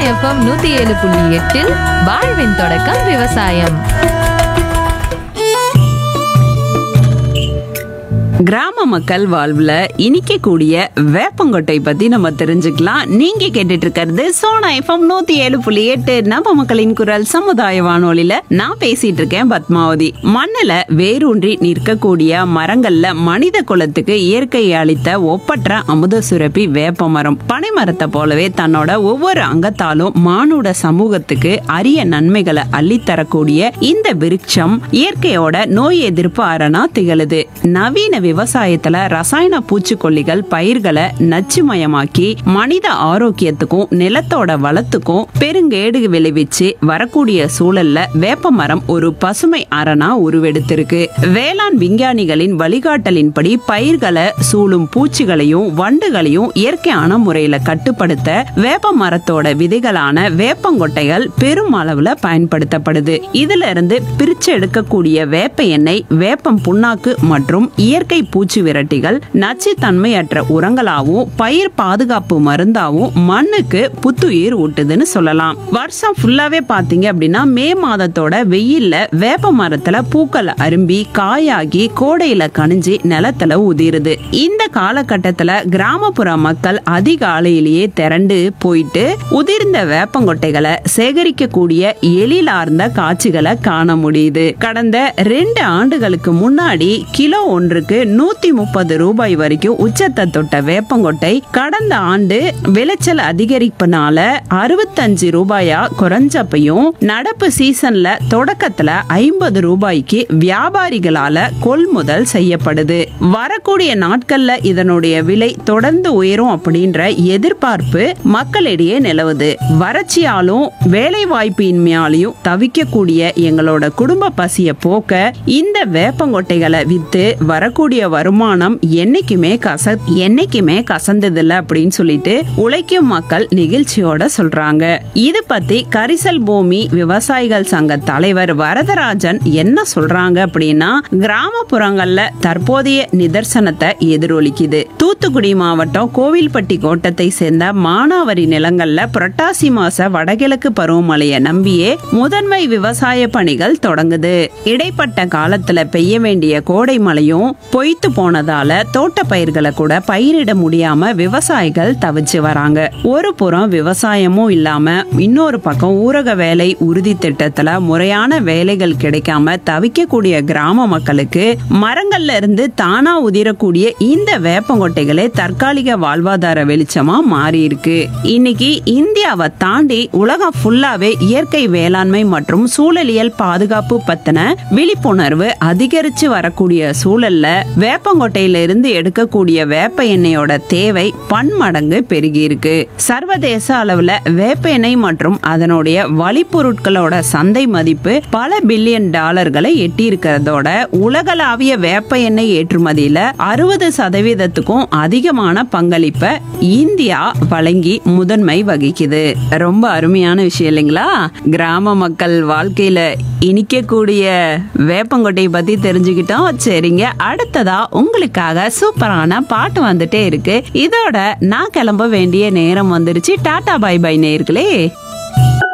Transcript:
FM நூத்தி ஏழு புள்ளி எட்டில் வாழ்வின் தொடக்கம் விவசாயம் கிராம மக்கள் வாழ்வுல இனிக்கக்கூடிய வேப்பங்கொட்டை பத்தி நம்ம தெரிஞ்சுக்கலாம் நீங்க கேட்டுட்டு இருக்கிறது சோனா எஃப்எம் நூத்தி ஏழு புள்ளி எட்டு நம்ம மக்களின் குரல் சமுதாய வானொலியில நான் பேசிட்டு இருக்கேன் பத்மாவதி மண்ணுல வேரூன்றி நிற்கக்கூடிய மரங்கள்ல மனித குலத்துக்கு இயற்கை அளித்த ஒப்பற்ற அமுத சுரப்பி வேப்ப மரம் பனைமரத்தை போலவே தன்னோட ஒவ்வொரு அங்கத்தாலும் மானுட சமூகத்துக்கு அரிய நன்மைகளை அள்ளித்தரக்கூடிய இந்த விருட்சம் இயற்கையோட நோய் எதிர்ப்பு அரணா திகழுது நவீன விவசாயத்துல ரசாயன பூச்சிக்கொல்லிகள் பயிர்களை நச்சுமயமாக்கி மனித ஆரோக்கியத்துக்கும் நிலத்தோட வளத்துக்கும் பெருங்கேடு விளைவிச்சு வரக்கூடிய சூழல்ல வேப்ப மரம் ஒரு பசுமை அரணா உருவெடுத்திருக்கு வேளாண் விஞ்ஞானிகளின் வழிகாட்டலின்படி பயிர்களை சூழும் பூச்சிகளையும் வண்டுகளையும் இயற்கையான முறையில கட்டுப்படுத்த வேப்ப மரத்தோட விதைகளான வேப்பங்கொட்டைகள் பெரும் அளவுல பயன்படுத்தப்படுது இதுல இருந்து பிரிச்சு எடுக்கக்கூடிய வேப்ப எண்ணெய் வேப்பம் புண்ணாக்கு மற்றும் இயற்கை பூச்சி விரட்டிகள் நச்சுத்தன்மையற்ற உரங்களாவும் பயிர் பாதுகாப்பு மருந்தாவும் மண்ணுக்கு புத்துயிர் ஊட்டுதுன்னு சொல்லலாம் வருஷம் ஃபுல்லாவே பாத்தீங்க அப்படின்னா மே மாதத்தோட வெயில்ல வேப்ப மரத்துல பூக்கள் அரும்பி காயாகி கோடையில கனிஞ்சு நிலத்துல உதிருது இந்த காலகட்டத்துல கிராமப்புற மக்கள் அதிகாலையிலேயே திரண்டு போயிட்டு உதிர்ந்த வேப்பங்கொட்டைகளை சேகரிக்கக்கூடிய எழிலார்ந்த காட்சிகளை காண முடியுது கடந்த ரெண்டு ஆண்டுகளுக்கு முன்னாடி கிலோ ஒன்றுக்கு நூத்தி முப்பது ரூபாய் வரைக்கும் உச்சத்தை தொட்ட வேப்பங்கொட்டை கடந்த ஆண்டு விளைச்சல் அதிகரிப்புனால அறுபத்தஞ்சு ரூபாயா குறைஞ்சப்பையும் நடப்பு சீசன்ல தொடக்கத்துல ஐம்பது ரூபாய்க்கு வியாபாரிகளால கொள்முதல் செய்யப்படுது வரக்கூடிய நாட்கள்ல இதனுடைய விலை தொடர்ந்து உயரும் அப்படின்ற எதிர்பார்ப்பு மக்களிடையே நிலவுது வறட்சியாலும் வேலை வாய்ப்பின்மையாலையும் தவிக்கக்கூடிய எங்களோட குடும்ப பசிய போக்க இந்த வேப்பங்கொட்டைகளை வித்து வரக்கூடிய வருமானம் என்னைக்குமே கச என்னைக்குமே கசந்ததில்ல அப்படின்னு சொல்லிட்டு உழைக்கும் மக்கள் நிகழ்ச்சியோட சொல்றாங்க இது பத்தி கரிசல் பூமி விவசாயிகள் சங்க தலைவர் வரதராஜன் என்ன சொல்றாங்க அப்படின்னா கிராமப்புறங்கள்ல தற்போதைய நிதர்சனத்தை எதிரொலிக்குது தூத்துக்குடி மாவட்டம் கோவில்பட்டி கோட்டத்தை சேர்ந்த மானாவரி நிலங்கள்ல புரட்டாசி மாச வடகிழக்கு பருவமழையை நம்பியே முதன்மை விவசாய பணிகள் தொடங்குது இடைப்பட்ட காலத்துல பெய்ய வேண்டிய கோடை மழையும் பொய்த்து போனதால தோட்ட பயிர்களை கூட பயிரிட முடியாம விவசாயிகள் தவிச்சு வராங்க ஒரு புறம் விவசாயமும் இல்லாம இன்னொரு பக்கம் ஊரக வேலை உறுதி திட்டத்துல முறையான வேலைகள் கிடைக்காம தவிக்கக்கூடிய கிராம மக்களுக்கு மரங்கள்ல இருந்து தானா உதிரக்கூடிய இந்த வேப்பங்கொட்டைகளே தற்காலிக வாழ்வாதார வெளிச்சமா மாறி இருக்கு இன்னைக்கு இந்தியாவை தாண்டி உலகம் ஃபுல்லாவே இயற்கை வேளாண்மை மற்றும் சூழலியல் பாதுகாப்பு பத்தின விழிப்புணர்வு அதிகரிச்சு வரக்கூடிய சூழல்ல வேப்பங்கொட்டையில இருந்து எடுக்கக்கூடிய வேப்ப எண்ணெயோட தேவை பன்மடங்கு பெருகி இருக்கு சர்வதேச அளவுல வேப்ப எண்ணெய் மற்றும் அதனுடைய வழிப்பொருட்களோட சந்தை மதிப்பு பல பில்லியன் டாலர்களை எட்டி இருக்கிறதோட உலகளாவிய வேப்ப எண்ணெய் ஏற்றுமதியில அறுபது சதவீதத்துக்கும் அதிகமான பங்களிப்பை இந்தியா வழங்கி முதன்மை வகிக்குது ரொம்ப அருமையான விஷயம் இல்லைங்களா கிராம மக்கள் வாழ்க்கையில இனிக்கக்கூடிய வேப்பங்கொட்டையை பத்தி தெரிஞ்சுக்கிட்டோம் சரிங்க அடுத்ததா உங்களுக்காக சூப்பரான பாட்டு வந்துட்டே இருக்கு இதோட நான் கிளம்ப வேண்டிய நேரம் வந்துருச்சு டாடா பை பை நேர்களே